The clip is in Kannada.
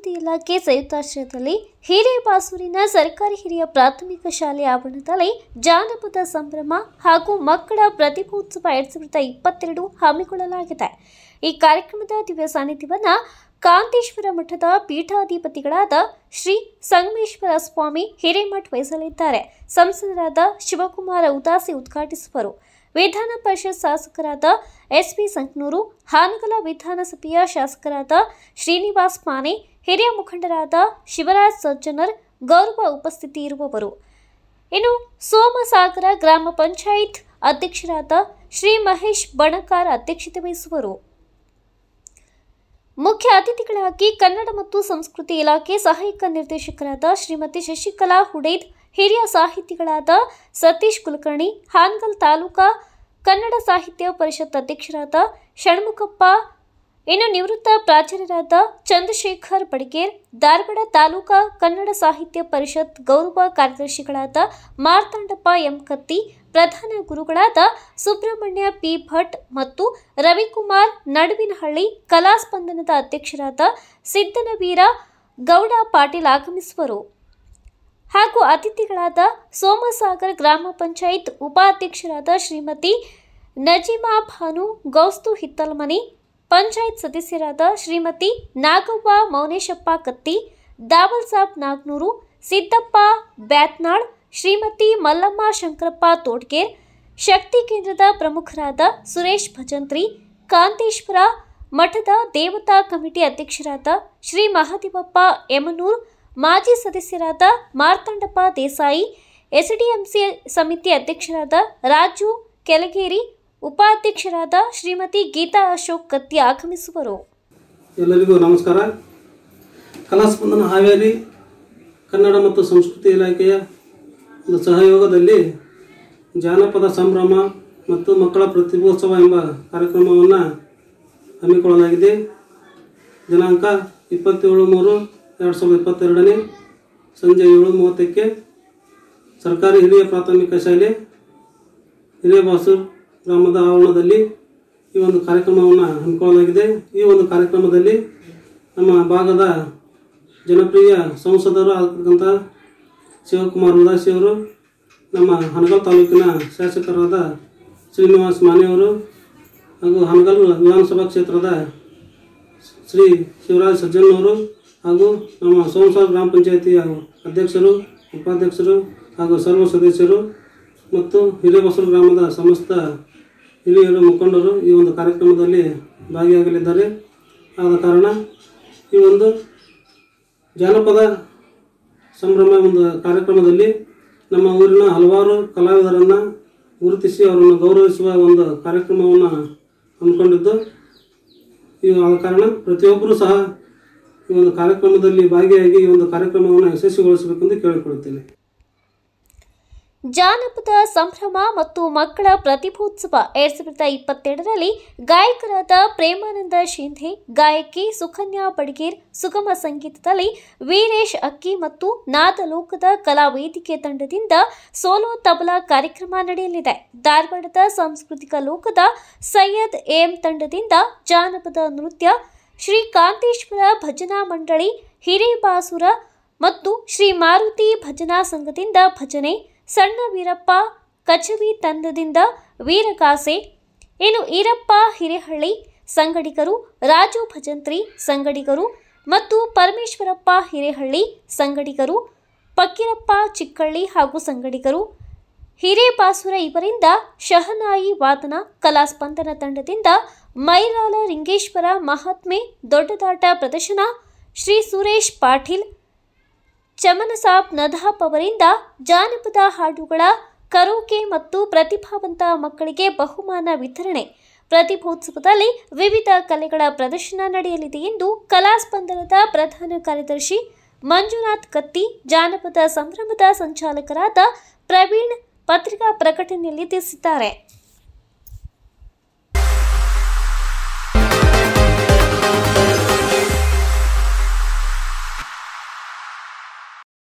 ಅಭಿವೃದ್ಧಿ ಇಲಾಖೆ ಸಂಯುಕ್ತಾಶ್ರಯದಲ್ಲಿ ಹಿರೇಬಾಸೂರಿನ ಸರ್ಕಾರಿ ಹಿರಿಯ ಪ್ರಾಥಮಿಕ ಶಾಲೆ ಆವರಣದಲ್ಲಿ ಜಾನಪದ ಸಂಭ್ರಮ ಹಾಗೂ ಮಕ್ಕಳ ಪ್ರತಿಭೋತ್ಸವ ಎರಡ್ ಸಾವಿರದ ಇಪ್ಪತ್ತೆರಡು ಹಮ್ಮಿಕೊಳ್ಳಲಾಗಿದೆ ಈ ಕಾರ್ಯಕ್ರಮದ ದಿವ್ಯ ಸಾನ್ನಿಧ್ಯವನ್ನ ಕಾಂತೇಶ್ವರ ಮಠದ ಪೀಠಾಧಿಪತಿಗಳಾದ ಶ್ರೀ ಸಂಗಮೇಶ್ವರ ಸ್ವಾಮಿ ಹಿರೇಮಠ್ ವಹಿಸಲಿದ್ದಾರೆ ಸಂಸದರಾದ ಶಿವಕುಮಾರ ಉದಾಸಿ ಉದ್ಘಾಟಿಸುವರು ವಿಧಾನ ಪರಿಷತ್ ಶಾಸಕರಾದ ಎಸ್ಪಿ ಸಂಕನೂರು ಹಾನಗಲ ವಿಧಾನಸಭೆಯ ಶಾಸಕರಾದ ಶ್ರೀನಿವಾಸ್ ಮಾನೆ ಹಿರಿಯ ಮುಖಂಡರಾದ ಶಿವರಾಜ್ ಸಜ್ಜನರ್ ಗೌರವ ಉಪಸ್ಥಿತಿ ಇರುವವರು ಇನ್ನು ಸೋಮಸಾಗರ ಗ್ರಾಮ ಪಂಚಾಯತ್ ಅಧ್ಯಕ್ಷರಾದ ಶ್ರೀ ಮಹೇಶ್ ಬಣಕಾರ್ ಅಧ್ಯಕ್ಷತೆ ವಹಿಸುವರು ಮುಖ್ಯ ಅತಿಥಿಗಳಾಗಿ ಕನ್ನಡ ಮತ್ತು ಸಂಸ್ಕೃತಿ ಇಲಾಖೆ ಸಹಾಯಕ ನಿರ್ದೇಶಕರಾದ ಶ್ರೀಮತಿ ಶಶಿಕಲಾ ಹುಡೇದ್ ಹಿರಿಯ ಸಾಹಿತಿಗಳಾದ ಸತೀಶ್ ಕುಲಕರ್ಣಿ ಹಾನಗಲ್ ತಾಲೂಕಾ ಕನ್ನಡ ಸಾಹಿತ್ಯ ಪರಿಷತ್ ಅಧ್ಯಕ್ಷರಾದ ಷಣ್ಮುಖಪ್ಪ ಇನ್ನು ನಿವೃತ್ತ ಪ್ರಾಚಾರ್ಯರಾದ ಚಂದ್ರಶೇಖರ್ ಬಡಿಗೇರ್ ಧಾರವಾಡ ತಾಲೂಕಾ ಕನ್ನಡ ಸಾಹಿತ್ಯ ಪರಿಷತ್ ಗೌರವ ಕಾರ್ಯದರ್ಶಿಗಳಾದ ಮಾರ್ತಾಂಡಪ್ಪ ಎಂ ಕತ್ತಿ ಪ್ರಧಾನ ಗುರುಗಳಾದ ಸುಬ್ರಹ್ಮಣ್ಯ ಪಿ ಭಟ್ ಮತ್ತು ರವಿಕುಮಾರ್ ನಡುವಿನಹಳ್ಳಿ ಕಲಾಸ್ಪಂದನದ ಅಧ್ಯಕ್ಷರಾದ ಸಿದ್ದನವೀರ ಗೌಡ ಪಾಟೀಲ್ ಆಗಮಿಸುವರು ಹಾಗೂ ಅತಿಥಿಗಳಾದ ಸೋಮಸಾಗರ್ ಗ್ರಾಮ ಪಂಚಾಯತ್ ಉಪಾಧ್ಯಕ್ಷರಾದ ಶ್ರೀಮತಿ ನಜಿಮಾ ಭಾನು ಗೌಸ್ತು ಹಿತ್ತಲ್ಮನಿ ಪಂಚಾಯತ್ ಸದಸ್ಯರಾದ ಶ್ರೀಮತಿ ನಾಗವ್ವ ಮೌನೇಶಪ್ಪ ಕತ್ತಿ ದಾವಲ್ ಸಾಬ್ ನಾಗ್ನೂರು ಸಿದ್ದಪ್ಪ ಬ್ಯಾತ್ನಾಳ್ ಶ್ರೀಮತಿ ಮಲ್ಲಮ್ಮ ಶಂಕರಪ್ಪ ತೋಟ್ಗೇರ್ ಶಕ್ತಿ ಕೇಂದ್ರದ ಪ್ರಮುಖರಾದ ಸುರೇಶ್ ಭಜಂತ್ರಿ ಕಾಂತೇಶ್ವರ ಮಠದ ದೇವತಾ ಕಮಿಟಿ ಅಧ್ಯಕ್ಷರಾದ ಶ್ರೀ ಮಹಾದೇವಪ್ಪ ಯಮನೂರ್ ಮಾಜಿ ಸದಸ್ಯರಾದ ಮಾರ್ತಾಂಡಪ್ಪ ದೇಸಾಯಿ ಎಸ್ಡಿಎಂಸಿ ಸಮಿತಿ ಅಧ್ಯಕ್ಷರಾದ ರಾಜು ಕೆಳಗೇರಿ ಉಪಾಧ್ಯಕ್ಷರಾದ ಶ್ರೀಮತಿ ಗೀತಾ ಅಶೋಕ್ ಕತ್ತಿ ಆಗಮಿಸುವರು ಎಲ್ಲರಿಗೂ ನಮಸ್ಕಾರ ಕಲಾಸ್ಪಂದನ ಹಾವೇರಿ ಕನ್ನಡ ಮತ್ತು ಸಂಸ್ಕೃತಿ ಇಲಾಖೆಯ ಒಂದು ಸಹಯೋಗದಲ್ಲಿ ಜಾನಪದ ಸಂಭ್ರಮ ಮತ್ತು ಮಕ್ಕಳ ಪ್ರತಿಭೋತ್ಸವ ಎಂಬ ಕಾರ್ಯಕ್ರಮವನ್ನು ಹಮ್ಮಿಕೊಳ್ಳಲಾಗಿದೆ ದಿನಾಂಕ ಇಪ್ಪತ್ತೇಳು ಮೂರು ಎರಡು ಸಾವಿರದ ಇಪ್ಪತ್ತೆರಡನೇ ಸಂಜೆ ಏಳು ಮೂವತ್ತಕ್ಕೆ ಸರ್ಕಾರಿ ಹಿರಿಯ ಪ್ರಾಥಮಿಕ ಶಾಲೆ ಹಿರೇಬಾಸೂರ್ ಗ್ರಾಮದ ಆವರಣದಲ್ಲಿ ಈ ಒಂದು ಕಾರ್ಯಕ್ರಮವನ್ನು ಹಮ್ಮಿಕೊಳ್ಳಲಾಗಿದೆ ಈ ಒಂದು ಕಾರ್ಯಕ್ರಮದಲ್ಲಿ ನಮ್ಮ ಭಾಗದ ಜನಪ್ರಿಯ ಸಂಸದರು ಆಗಿರ್ತಕ್ಕಂಥ ಶಿವಕುಮಾರ್ ಉದಾಸಿ ಅವರು ನಮ್ಮ ಹನಗಲ್ ತಾಲೂಕಿನ ಶಾಸಕರಾದ ಶ್ರೀನಿವಾಸ್ ಮಾನೆಯವರು ಹಾಗೂ ಹನಗಲ್ ವಿಧಾನಸಭಾ ಕ್ಷೇತ್ರದ ಶ್ರೀ ಶಿವರಾಜ್ ಸಜ್ಜನ್ನವರು ಹಾಗೂ ನಮ್ಮ ಸೋಮಸಾರ್ ಗ್ರಾಮ ಪಂಚಾಯತಿಯ ಅಧ್ಯಕ್ಷರು ಉಪಾಧ್ಯಕ್ಷರು ಹಾಗೂ ಸರ್ವ ಸದಸ್ಯರು ಮತ್ತು ಹಿರೇಬಸರು ಗ್ರಾಮದ ಸಮಸ್ತ ಹಿರಿಯರು ಮುಖಂಡರು ಈ ಒಂದು ಕಾರ್ಯಕ್ರಮದಲ್ಲಿ ಭಾಗಿಯಾಗಲಿದ್ದಾರೆ ಆದ ಕಾರಣ ಈ ಒಂದು ಜಾನಪದ ಸಂಭ್ರಮ ಒಂದು ಕಾರ್ಯಕ್ರಮದಲ್ಲಿ ನಮ್ಮ ಊರಿನ ಹಲವಾರು ಕಲಾವಿದರನ್ನು ಗುರುತಿಸಿ ಅವರನ್ನು ಗೌರವಿಸುವ ಒಂದು ಕಾರ್ಯಕ್ರಮವನ್ನು ಹಮ್ಮಿಕೊಂಡಿದ್ದು ಈ ಆದ ಕಾರಣ ಪ್ರತಿಯೊಬ್ಬರೂ ಸಹ ಈ ಒಂದು ಕಾರ್ಯಕ್ರಮದಲ್ಲಿ ಭಾಗಿಯಾಗಿ ಈ ಒಂದು ಕಾರ್ಯಕ್ರಮವನ್ನು ಯಶಸ್ವಿಗೊಳಿಸಬೇಕೆಂದು ಕೇಳಿಕೊಳ್ಳುತ್ತೇನೆ ಜಾನಪದ ಸಂಭ್ರಮ ಮತ್ತು ಮಕ್ಕಳ ಪ್ರತಿಭೋತ್ಸವ ಎರಡ್ ಸಾವಿರದ ಇಪ್ಪತ್ತೆರಡರಲ್ಲಿ ಗಾಯಕರಾದ ಪ್ರೇಮಾನಂದ ಶಿಂಧೆ ಗಾಯಕಿ ಸುಕನ್ಯಾ ಬಡಿಗೇರ್ ಸುಗಮ ಸಂಗೀತದಲ್ಲಿ ವೀರೇಶ್ ಅಕ್ಕಿ ಮತ್ತು ನಾದಲೋಕದ ಕಲಾ ವೇದಿಕೆ ತಂಡದಿಂದ ಸೋಲೋ ತಬಲಾ ಕಾರ್ಯಕ್ರಮ ನಡೆಯಲಿದೆ ಧಾರವಾಡದ ಸಾಂಸ್ಕೃತಿಕ ಲೋಕದ ಸೈಯದ್ ಎಂ ತಂಡದಿಂದ ಜಾನಪದ ನೃತ್ಯ ಶ್ರೀ ಕಾಂತೇಶ್ವರ ಭಜನಾ ಮಂಡಳಿ ಹಿರೇಬಾಸುರ ಮತ್ತು ಶ್ರೀ ಮಾರುತಿ ಭಜನಾ ಸಂಘದಿಂದ ಭಜನೆ ಸಣ್ಣ ವೀರಪ್ಪ ಕಚವಿ ತಂಡದಿಂದ ವೀರಗಾಸೆ ಇನ್ನು ಈರಪ್ಪ ಹಿರೇಹಳ್ಳಿ ಸಂಗಡಿಗರು ರಾಜು ಭಜಂತ್ರಿ ಸಂಗಡಿಗರು ಮತ್ತು ಪರಮೇಶ್ವರಪ್ಪ ಹಿರೇಹಳ್ಳಿ ಸಂಗಡಿಗರು ಪಕ್ಕಿರಪ್ಪ ಚಿಕ್ಕಳ್ಳಿ ಹಾಗೂ ಸಂಗಡಿಗರು ಹಿರೇಬಾಸುರ ಇವರಿಂದ ಶಹನಾಯಿ ವಾದನ ಕಲಾಸ್ಪಂದನ ತಂಡದಿಂದ ಮೈರಾಲ ರಿಂಗೇಶ್ವರ ಮಹಾತ್ಮೆ ದೊಡ್ಡದಾಟ ಪ್ರದರ್ಶನ ಶ್ರೀ ಸುರೇಶ್ ಪಾಟೀಲ್ ಚಮನಸಾಬ್ ನದಾಪ್ ಅವರಿಂದ ಜಾನಪದ ಹಾಡುಗಳ ಕರೋಕೆ ಮತ್ತು ಪ್ರತಿಭಾವಂತ ಮಕ್ಕಳಿಗೆ ಬಹುಮಾನ ವಿತರಣೆ ಪ್ರತಿಭೋತ್ಸವದಲ್ಲಿ ವಿವಿಧ ಕಲೆಗಳ ಪ್ರದರ್ಶನ ನಡೆಯಲಿದೆ ಎಂದು ಕಲಾಸ್ಪಂದನದ ಪ್ರಧಾನ ಕಾರ್ಯದರ್ಶಿ ಮಂಜುನಾಥ್ ಕತ್ತಿ ಜಾನಪದ ಸಂಭ್ರಮದ ಸಂಚಾಲಕರಾದ ಪ್ರವೀಣ್ ಪತ್ರಿಕಾ ಪ್ರಕಟಣೆಯಲ್ಲಿ ತಿಳಿಸಿದ್ದಾರೆ